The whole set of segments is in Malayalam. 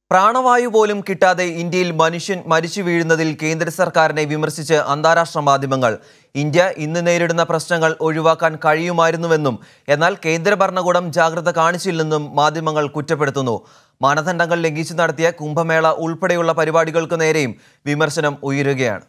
പ്രാണവായു പോലും കിട്ടാതെ ഇന്ത്യയിൽ മനുഷ്യൻ മരിച്ചു വീഴുന്നതിൽ കേന്ദ്ര സർക്കാരിനെ വിമർശിച്ച് അന്താരാഷ്ട്ര മാധ്യമങ്ങൾ ഇന്ത്യ ഇന്ന് നേരിടുന്ന പ്രശ്നങ്ങൾ ഒഴിവാക്കാൻ കഴിയുമായിരുന്നുവെന്നും എന്നാൽ കേന്ദ്ര ഭരണകൂടം ജാഗ്രത കാണിച്ചില്ലെന്നും മാധ്യമങ്ങൾ കുറ്റപ്പെടുത്തുന്നു മാനദണ്ഡങ്ങൾ ലംഘിച്ചു നടത്തിയ കുംഭമേള ഉൾപ്പെടെയുള്ള പരിപാടികൾക്ക് നേരെയും വിമർശനം ഉയരുകയാണ്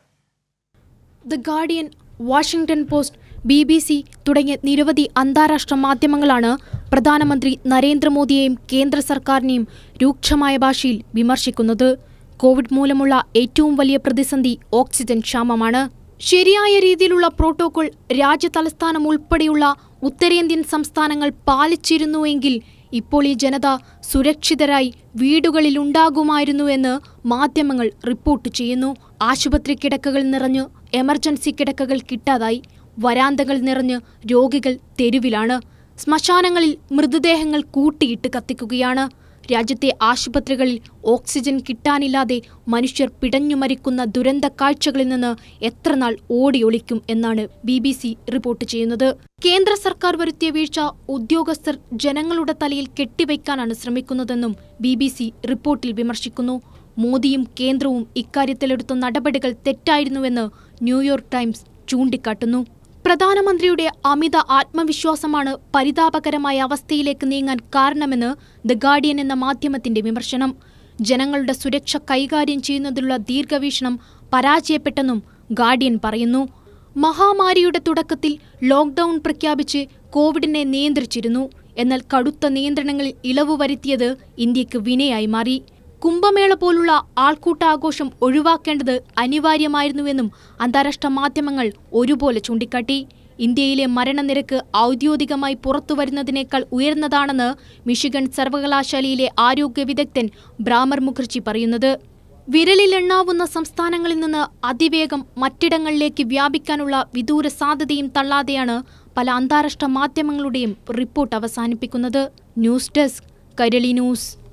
the Guardian Washington Post B B C തുടങ്ങിയ നിരവധി അന്താരാഷ്ട്ര മാധ്യമങ്ങളാണ് പ്രധാനമന്ത്രി നരേന്ദ്രമോദിയെയും കേന്ദ്ര സർക്കാരിനെയും രൂക്ഷമായ ഭാഷയിൽ വിമർശിക്കുന്നത് കോവിഡ് മൂലമുള്ള ഏറ്റവും വലിയ പ്രതിസന്ധി ഓക്സിജൻ ക്ഷാമമാണ് ശരിയായ രീതിയിലുള്ള പ്രോട്ടോകോൾ രാജ്യതലസ്ഥാനം ഉൾപ്പെടെയുള്ള ഉത്തരേന്ത്യൻ സംസ്ഥാനങ്ങൾ പാലിച്ചിരുന്നുവെങ്കിൽ ഇപ്പോൾ ഈ ജനത സുരക്ഷിതരായി വീടുകളിൽ ഉണ്ടാകുമായിരുന്നുവെന്ന് മാധ്യമങ്ങൾ റിപ്പോർട്ട് ചെയ്യുന്നു ആശുപത്രി കിടക്കകൾ നിറഞ്ഞ് എമർജൻസി കിടക്കകൾ കിട്ടാതായി വരാന്തകൾ നിറഞ്ഞ് രോഗികൾ തെരുവിലാണ് ശ്മശാനങ്ങളിൽ മൃതദേഹങ്ങൾ കൂട്ടിയിട്ട് കത്തിക്കുകയാണ് രാജ്യത്തെ ആശുപത്രികളിൽ ഓക്സിജൻ കിട്ടാനില്ലാതെ മനുഷ്യർ പിടഞ്ഞു മരിക്കുന്ന ദുരന്ത കാഴ്ചകളിൽ നിന്ന് എത്ര നാൾ ഓടിയൊളിക്കും എന്നാണ് ബി ബി സി റിപ്പോർട്ട് ചെയ്യുന്നത് കേന്ദ്ര സർക്കാർ വരുത്തിയ വീഴ്ച ഉദ്യോഗസ്ഥർ ജനങ്ങളുടെ തലയിൽ കെട്ടിവയ്ക്കാനാണ് ശ്രമിക്കുന്നതെന്നും ബി ബി സി റിപ്പോർട്ടിൽ വിമർശിക്കുന്നു മോദിയും കേന്ദ്രവും ഇക്കാര്യത്തിലെടുത്ത നടപടികൾ തെറ്റായിരുന്നുവെന്ന് ന്യൂയോർക്ക് ടൈംസ് ചൂണ്ടിക്കാട്ടുന്നു പ്രധാനമന്ത്രിയുടെ അമിത ആത്മവിശ്വാസമാണ് പരിതാപകരമായ അവസ്ഥയിലേക്ക് നീങ്ങാൻ കാരണമെന്ന് ദ ഗാർഡിയൻ എന്ന മാധ്യമത്തിന്റെ വിമർശനം ജനങ്ങളുടെ സുരക്ഷ കൈകാര്യം ചെയ്യുന്നതിലുള്ള ദീർഘവീക്ഷണം പരാജയപ്പെട്ടെന്നും ഗാർഡിയൻ പറയുന്നു മഹാമാരിയുടെ തുടക്കത്തിൽ ലോക്ക്ഡൌൺ പ്രഖ്യാപിച്ച് കോവിഡിനെ നിയന്ത്രിച്ചിരുന്നു എന്നാൽ കടുത്ത നിയന്ത്രണങ്ങളിൽ ഇളവ് വരുത്തിയത് ഇന്ത്യക്ക് വിനയായി മാറി കുംഭമേള പോലുള്ള ആൾക്കൂട്ടാഘോഷം ഒഴിവാക്കേണ്ടത് അനിവാര്യമായിരുന്നുവെന്നും അന്താരാഷ്ട്ര മാധ്യമങ്ങൾ ഒരുപോലെ ചൂണ്ടിക്കാട്ടി ഇന്ത്യയിലെ മരണനിരക്ക് ഔദ്യോഗികമായി പുറത്തുവരുന്നതിനേക്കാൾ ഉയർന്നതാണെന്ന് മിഷിഗൺ സർവകലാശാലയിലെ ആരോഗ്യ വിദഗ്ധൻ ബ്രാമർ മുഖർജി പറയുന്നത് വിരലിലെണ്ണാവുന്ന സംസ്ഥാനങ്ങളിൽ നിന്ന് അതിവേഗം മറ്റിടങ്ങളിലേക്ക് വ്യാപിക്കാനുള്ള വിദൂര സാധ്യതയും തള്ളാതെയാണ് പല അന്താരാഷ്ട്ര മാധ്യമങ്ങളുടെയും റിപ്പോർട്ട് അവസാനിപ്പിക്കുന്നത് ന്യൂസ് ഡെസ്ക് കൈരളി ന്യൂസ്